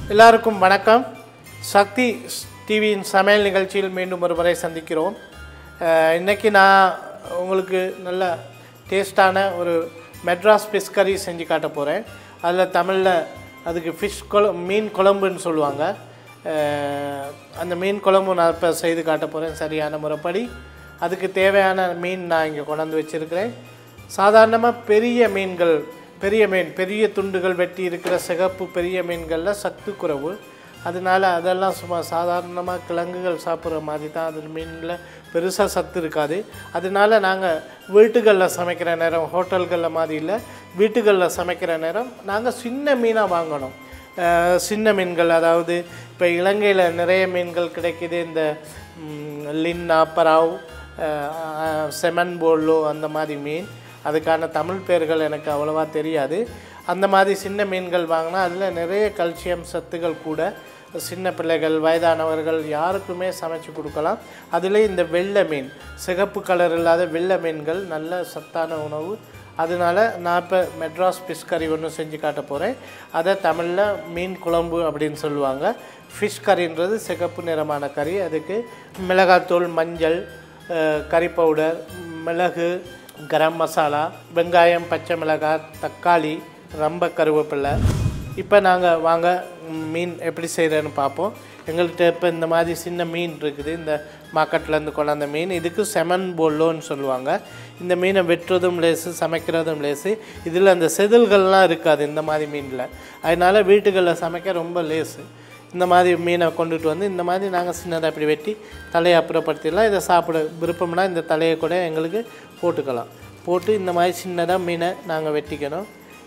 எல்லாருக்கும் வணக்கம் சக்தி டிவியின் சமையல் நிகழ்ச்சியில் மீண்டும் ஒரு முறை சந்திக்கிறோம் அஹ், இன்னைக்கு நான் உங்களுக்கு நல்ல டேஸ்டான ஒரு மெட்ராஸ் ஃபிஷ் கறி செஞ்சு காட்ட போகிறேன் அதில் தமிழில் அதுக்கு ஃபிஷ் குழ மீன் குழம்புன்னு சொல்லுவாங்க அஹ், அந்த மீன் குழம்பு நான் இப்போ செய்து காட்ட போகிறேன் சரியான முறைப்படி அதுக்கு தேவையான மீன் நான் இங்கே கொண்டாந்து வச்சுருக்கிறேன் சாதாரணமாக பெரிய மீன்கள் பெரிய மீன் பெரிய துண்டுகள் வெட்டி இருக்கிற சிகப்பு பெரிய மீன்களில் சத்து குறைவு அதனால அதெல்லாம் சும்மா சாதாரணமாக கிழங்குகள் சாப்பிட்ற மாதிரி தான் அது மீனில் பெருசாக சத்து இருக்காது அதனால நாங்கள் வீட்டுகளில் சமைக்கிற நேரம் ஹோட்டல்களில் மாதிரி இல்லை வீட்டுகளில் சமைக்கிற நேரம் நாங்கள் சின்ன மீனாக வாங்கணும் அஹ் சின்ன மீன்கள் அதாவது இப்போ இலங்கையில் நிறைய மீன்கள் கிடைக்குது இந்த ம், லின்னா பராவ் அஹ், செமன் போல்லோ அந்த மாதிரி மீன் அதுக்கான தமிழ் பெயர்கள் எனக்கு அவ்வளவா தெரியாது அந்த மாதிரி சின்ன மீன்கள் வாங்கினா அதில் நிறைய கல்சியம் சத்துக்கள் கூட சின்ன பிள்ளைகள் வயதானவர்கள் யாருக்குமே சமைச்சு கொடுக்கலாம் அதில் இந்த வெள்ளை மீன் சிகப்பு கலர் இல்லாத வெள்ளை மீன்கள் நல்ல சத்தான உணவு அதனால நான் இப்போ மெட்ராஸ் ஃபிஷ் கறி ஒன்று செஞ்சு காட்ட போகிறேன் அதை தமிழில் மீன் குழம்பு அப்படின்னு சொல்லுவாங்க ஃபிஷ் கறின்றது சிகப்பு நிறமான கறி அதுக்கு மிளகாத்தூள் மஞ்சள் அஹ், கறி பவுடர் மிளகு கரம் மசாலா வெங்காயம் பச்சை மிளகாய் தக்காளி ரொம்ப கருவேப்பிலை இப்போ நாங்கள் வாங்க ம், மீன் எப்படி செய்கிறேன்னு பார்ப்போம் எங்கள்கிட்ட இப்போ இந்த மாதிரி சின்ன மீன் இருக்குது இந்த மார்க்கெட்லேருந்து கொண்டாந்த மீன் இதுக்கு செமன் போல்லோன்னு சொல்லுவாங்க இந்த மீனை வெட்டுறதும் லேசு சமைக்கிறதும் லேசு இதில் அந்த செதில்கள்லாம் இருக்காது இந்த மாதிரி மீனில் அதனால் வீட்டுகளில் சமைக்க ரொம்ப லேசு இந்த மாதிரி மீனை கொண்டுட்டு வந்து இந்த மாதிரி நாங்கள் சின்னதாக இப்படி வெட்டி தலையை அப்புறப்படுத்திடலாம் இதை சாப்பிட விருப்பம்னா இந்த தலையை கூட எங்களுக்கு போட்டுக்கலாம் போட்டு இந்த மாதிரி சின்னதாக மீனை நாங்கள் வெட்டிக்கணும்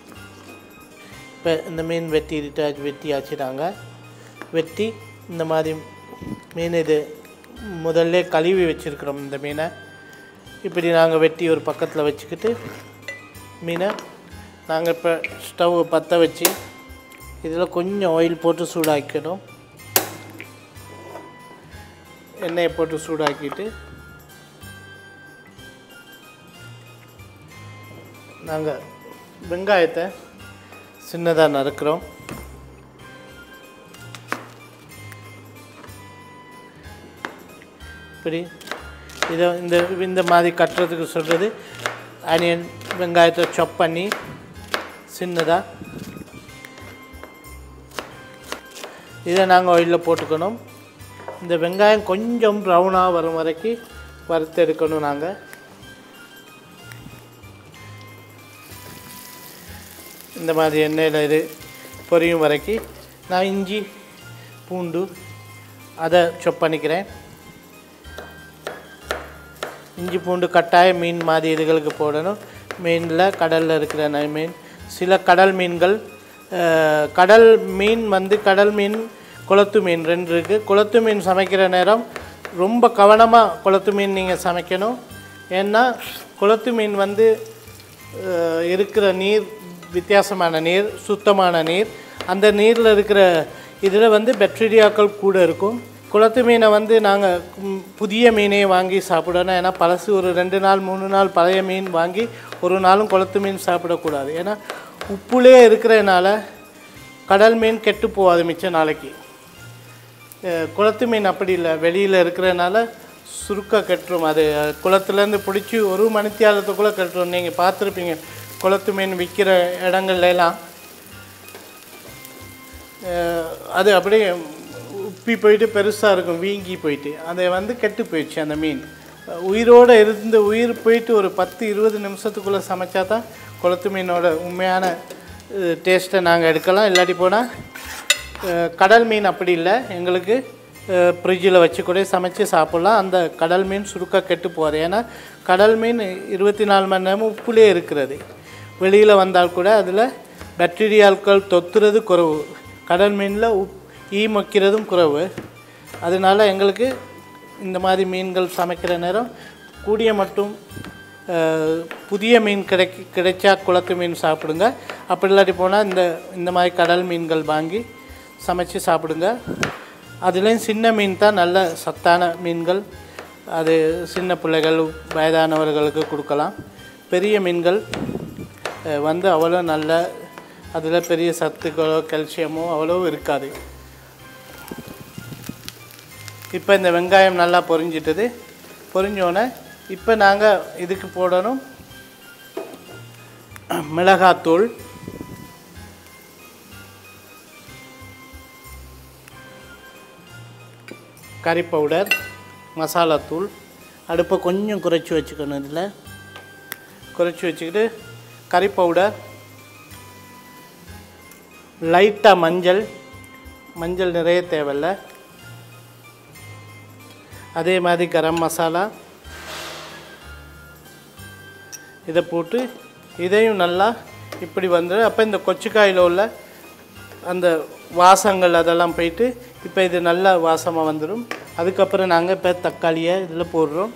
இப்போ இந்த மீன் வெட்டிட்டு வெட்டியாச்சு நாங்கள் வெட்டி இந்த மாதிரி மீன் இது முதல்ல கழுவி வச்சுருக்குறோம் இந்த மீனை இப்படி நாங்கள் வெட்டி ஒரு பக்கத்தில் வச்சுக்கிட்டு மீனை நாங்கள் இப்போ ஸ்டவ் பற்ற வச்சு இதில் கொஞ்சம் ஆயில் போட்டு சூடாக்கிக்கணும் எண்ணெயை போட்டு சூடாக்கிட்டு நாங்கள் வெங்காயத்தை சின்னதாக நறுக்கிறோம் இப்படி இதை இந்த இந்த மாதிரி கட்டுறதுக்கு சொல்கிறது ஆனியன் வெங்காயத்தை சாப் பண்ணி சின்னதாக இதை நாங்கள் ஆயிலில் போட்டுக்கணும் இந்த வெங்காயம் கொஞ்சம் ப்ரௌனாக வரும் வரைக்கும் வறுத்து எடுக்கணும் நாங்கள் இந்த மாதிரி எண்ணெயில் இது பொரியும் வரைக்கும் நான் இஞ்சி பூண்டு அதை சொப் பண்ணிக்கிறேன் இஞ்சி பூண்டு கட்டாயம் மீன் மாதிரி இதுகளுக்கு போடணும் மீனில் கடலில் இருக்கிற ந- மீன் சில கடல் மீன்கள் அஹ், கடல் மீன் வந்து கடல் மீன் குளத்து மீன் ரெண்டு இருக்குது குளத்து மீன் சமைக்கிற நேரம் ரொம்ப கவனமாக குளத்து மீன் நீங்கள் சமைக்கணும் ஏன்னா குளத்து மீன் வந்து அஹ், இருக்கிற நீர் வித்தியாசமான நீர் சுத்தமான நீர் அந்த நீரில் இருக்கிற இதில் வந்து பாக்டீரியாக்கள் கூட இருக்கும் குளத்து மீனை வந்து நாங்கள் புதிய மீனே வாங்கி சாப்பிடணும் ஏன்னா பழசு ஒரு ரெண்டு நாள் மூணு நாள் பழைய மீன் வாங்கி ஒரு நாளும் குளத்து மீன் சாப்பிடக்கூடாது ஏன்னா உப்புலே இருக்கிறதுனால கடல் மீன் கெட்டு போகாது மிச்ச நாளைக்கு அஹ் குளத்து மீன் அப்படி இல்லை வெளியில் இருக்கிறதுனால சுருக்க கெட்டுரும் அது அஹ், குளத்துலேருந்து பிடிச்சி ஒரு மணித்தியாலத்துக்குள்ளே கெட்டுரும் நீங்கள் பார்த்துருப்பீங்க குளத்து மீன் விற்கிற இடங்கள்ல எல்லாம் அஹ், அது அப்படியே உப்பி போயிட்டு பெருசாக இருக்கும் வீங்கி போயிட்டு அதை வந்து கெட்டு போயிடுச்சு அந்த மீன் அஹ், உயிரோடு இருந்து உயிர் போயிட்டு ஒரு பத்து இருபது நிமிஷத்துக்குள்ளே சமைச்சா தான் குளத்து மீனோட உண்மையான டேஸ்ட்டை நாங்கள் எடுக்கலாம் இல்லாட்டி போனால் அஹ் கடல் மீன் அப்படி இல்லை எங்களுக்கு ஃப்ரிட்ஜில் வச்சு கூட சமைச்சு சாப்பிட்லாம் அந்த கடல் மீன் சுருக்க கெட்டு போகாது ஏன்னா கடல் மீன் இருபத்தி நாலு மணி நேரமும் உப்புலே இருக்கிறது வெளியில் வந்தால் கூட அதில் பாக்டீரியாக்கள் தொத்துறது குறைவு கடல் மீனில் உப் ஈ மொக்கிறதும் குறைவு அதனால எங்களுக்கு இந்த மாதிரி மீன்கள் சமைக்கிற நேரம் கூடிய மட்டும் அஹ், புதிய மீன் கிடைக்க கிடைச்சா குளத்து மீன் சாப்பிடுங்க அப்படி இல்லாட்டி போனால் இந்த இந்த மாதிரி கடல் மீன்கள் வாங்கி சமைச்சு சாப்பிடுங்க அதுலேயும் சின்ன மீன் தான் நல்ல சத்தான மீன்கள் அது சின்ன பிள்ளைகள் வயதானவர்களுக்கு கொடுக்கலாம் பெரிய மீன்கள் அஹ், வந்து அவ்வளோ நல்ல அதில் பெரிய சத்துக்களோ கால்சியமோ அவ்வளோ இருக்காது இப்போ இந்த வெங்காயம் நல்லா பொரிஞ்சிட்டது பொரிஞ்சோடனே இப்போ நாங்கள் இதுக்கு போடணும் மிளகாத்தூள் கறி பவுடர் மசாலாத்தூள் அடுப்பை கொஞ்சம் குறைச்சி வச்சுக்கணும் இதில் குறைச்சி வச்சுக்கிட்டு கறி பவுடர் லைட்டாக மஞ்சள் மஞ்சள் நிறைய தேவையில்ல அதே மாதிரி கரம் மசாலா இதை போட்டு இதையும் நல்லா இப்படி வந்துடும் அப்போ இந்த கொச்சிக்காயில் உள்ள அந்த வாசங்கள் அதெல்லாம் போயிட்டு இப்போ இது நல்ல வாசமாக வந்துடும் அதுக்கப்புறம் நாங்கள் இப்போ தக்காளியை இதில் போடுறோம்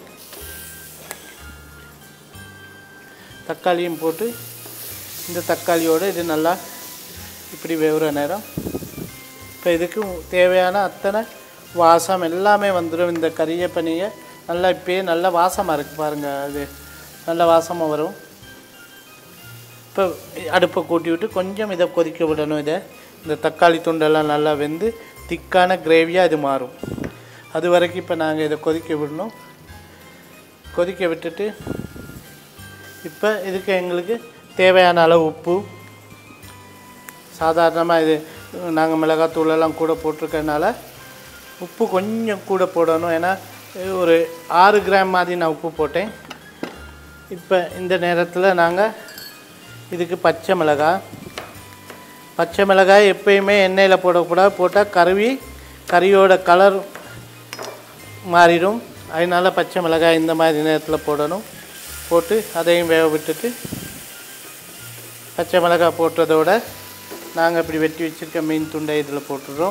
தக்காளியும் போட்டு இந்த தக்காளியோடு இது நல்லா இப்படி வேவுற நேரம் இப்போ இதுக்கு தேவையான அத்தனை வாசம் எல்லாமே வந்துடும் இந்த கறியை பனியை நல்லா இப்பயே நல்ல வாசமாக இருக்குது பாருங்கள் அது நல்ல வாசமாக வரும் இப்போ அடுப்பை கூட்டி விட்டு கொஞ்சம் இதை கொதிக்க விடணும் இதை இந்த தக்காளி துண்டெல்லாம் நல்லா வெந்து திக்கான கிரேவியாக இது மாறும் அது வரைக்கும் இப்போ நாங்கள் இதை கொதிக்க விடணும் கொதிக்க விட்டுட்டு இப்போ இதுக்கு எங்களுக்கு தேவையான அளவு உப்பு சாதாரணமாக இது நாங்கள் மிளகாத்தூளெல்லாம் கூட போட்டிருக்கறனால உப்பு கொஞ்சம் கூட போடணும் ஏன்னா இது ஒரு ஆறு கிராம் மாதிரி நான் உப்பு போட்டேன் இப்போ இந்த நேரத்தில் நாங்கள் இதுக்கு பச்சை மிளகாய் பச்சை மிளகாய் எப்பயுமே எண்ணெயில் போடக்கூடாது போட்டால் கருவி கறியோட கலர் மாறிடும் அதனால பச்சை மிளகாய் இந்த மாதிரி நேரத்தில் போடணும் போட்டு அதையும் வேக விட்டுட்டு பச்சை மிளகாய் போட்டதோட நாங்கள் இப்படி வெட்டி வச்சுருக்க மீன் துண்டை இதில் போட்டுடுறோம்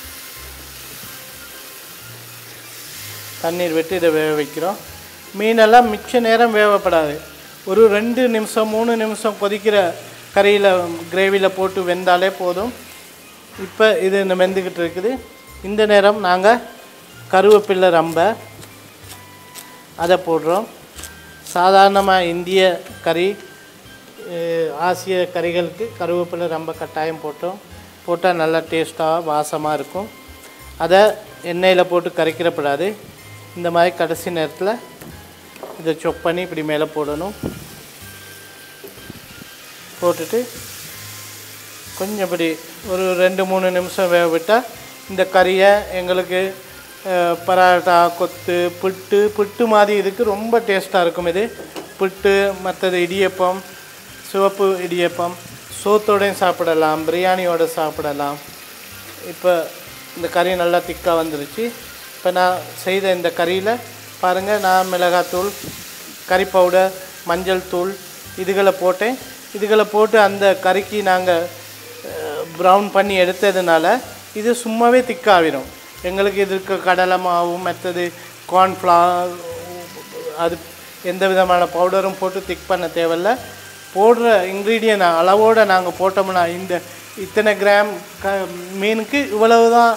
தண்ணீர் விட்டு இதை வேக வைக்கிறோம் மீனெல்லாம் மிச்ச நேரம் வேகப்படாது ஒரு ரெண்டு நிமிஷம் மூணு நிமிஷம் கொதிக்கிற கறியில் கிரேவியில் போட்டு வெந்தாலே போதும் இப்போ இது இந்த வெந்துக்கிட்டு இருக்குது இந்த நேரம் நாங்கள் கருவேப்பில்லை ரம்பை அதை போடுறோம் சாதாரணமாக இந்திய கறி அஹ், ஆசிய கறிகளுக்கு கருவேப்பிலை ரொம்ப கட்டாயம் போட்டோம் போட்டால் நல்லா டேஸ்ட்டாக வாசமாக இருக்கும் அதை எண்ணெயில் போட்டு கரைக்கிறப்படாது இந்த மாதிரி கடைசி நேரத்தில் இதை சொப் பண்ணி இப்படி மேலே போடணும் போட்டுட்டு கொஞ்சம் இப்படி ஒரு ரெண்டு மூணு நிமிஷம் வேக விட்டால் இந்த கறியை எங்களுக்கு அஹ், பரோட்டா கொத்து புட்டு புட்டு மாதிரி இதுக்கு ரொம்ப டேஸ்ட்டாக இருக்கும் இது புட்டு மற்றது இடியப்பம் சிவப்பு இடியப்பம் சோத்தோடையும் சாப்பிடலாம் பிரியாணியோட சாப்பிடலாம் இப்போ இந்த கறி நல்லா திக்காக வந்துருச்சு இப்போ நான் செய்த இந்த கறியில் பாருங்கள் நான் மிளகாத்தூள் கறி பவுடர் மஞ்சள் தூள் இதுகளை போட்டேன் இதுகளை போட்டு அந்த கறிக்கு நாங்கள் ப்ரௌன் பண்ணி எடுத்ததுனால இது சும்மாவே திக்காகிடும் எங்களுக்கு இதுக்கு கடலை மாவும் மற்றது கார்ன்ஃப்ளவர் அது எந்த விதமான பவுடரும் போட்டு திக் பண்ண தேவையில்ல போடுற இன்க்ரீடியன் அளவோடு நாங்கள் போட்டோம்னா இந்த இத்தனை கிராம் க மீனுக்கு இவ்வளவு தான்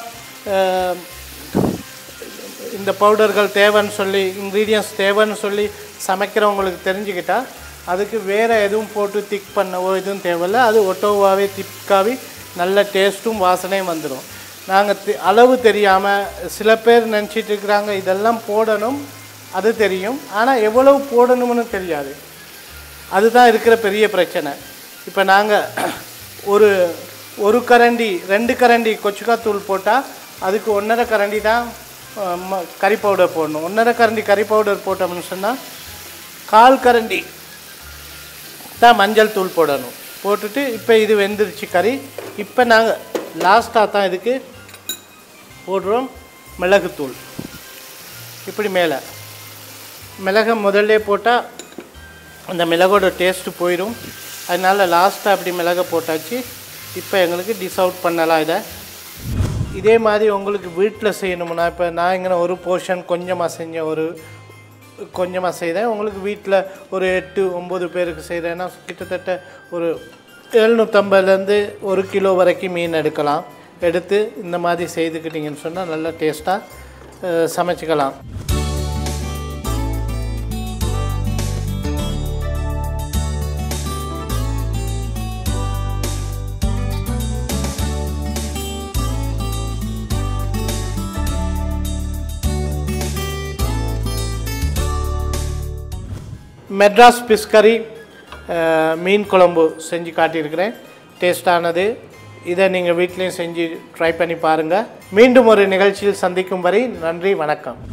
இந்த பவுடர்கள் தேவைன்னு சொல்லி இன்க்ரீடியன்ஸ் தேவைன்னு சொல்லி சமைக்கிறவங்களுக்கு தெரிஞ்சுக்கிட்டா அதுக்கு வேறு எதுவும் போட்டு திக் பண்ணவோ எதுவும் தேவையில்ல அது ஒட்டோவாகவே திக்காகவே நல்ல டேஸ்ட்டும் வாசனையும் வந்துடும் நாங்கள் அளவு தெரியாமல் சில பேர் நினச்சிட்டு இருக்கிறாங்க இதெல்லாம் போடணும் அது தெரியும் ஆனால் எவ்வளவு போடணும்னு தெரியாது அதுதான் இருக்கிற பெரிய பிரச்சனை இப்போ நாங்கள் ஒரு ஒரு கரண்டி ரெண்டு கரண்டி கொச்சுக்காத்தூள் போட்டால் அதுக்கு ஒன்றரை கரண்டி தான் அஹ், ம- கறி பவுடர் போடணும் ஒன்றரை கரண்டி கறி பவுடர் போட்டோம்னு சொன்னால் கால் கரண்டி தான் மஞ்சள் தூள் போடணும் போட்டுட்டு இப்போ இது வெந்துருச்சு கறி இப்போ நாங்கள் லாஸ்ட்டாக தான் இதுக்கு போடுறோம் மிளகுத்தூள் இப்படி மேலே மிளகை முதல்ல போட்டால் அந்த மிளகோட டேஸ்ட்டு போயிடும் அதனால லாஸ்ட்டாக அப்படி மிளகை போட்டாச்சு இப்போ எங்களுக்கு டிஸ் அவுட் பண்ணலாம் இதை இதே மாதிரி உங்களுக்கு வீட்டில் செய்யணும்னா இப்போ நான் இங்கே ஒரு போர்ஷன் கொஞ்சமாக செஞ்சேன் ஒரு கொஞ்சமாக செய்தேன் உங்களுக்கு வீட்டில் ஒரு எட்டு ஒம்பது பேருக்கு செய்கிறேன்னா கிட்டத்தட்ட ஒரு எழுநூற்றம்பதுலேருந்து ஒரு கிலோ வரைக்கும் மீன் எடுக்கலாம் எடுத்து இந்த மாதிரி செய்துக்கிட்டிங்கன்னு சொன்னால் நல்லா டேஸ்ட்டாக சமைச்சிக்கலாம் மெட்ராஸ் ஃபிஷ் கறி அஹ், மீன் குழம்பு செஞ்சு காட்டியிருக்கிறேன் டேஸ்டானது இதை நீங்கள் வீட்லேயும் செஞ்சு ட்ரை பண்ணி பாருங்கள் மீண்டும் ஒரு நிகழ்ச்சியில் சந்திக்கும் வரை நன்றி வணக்கம்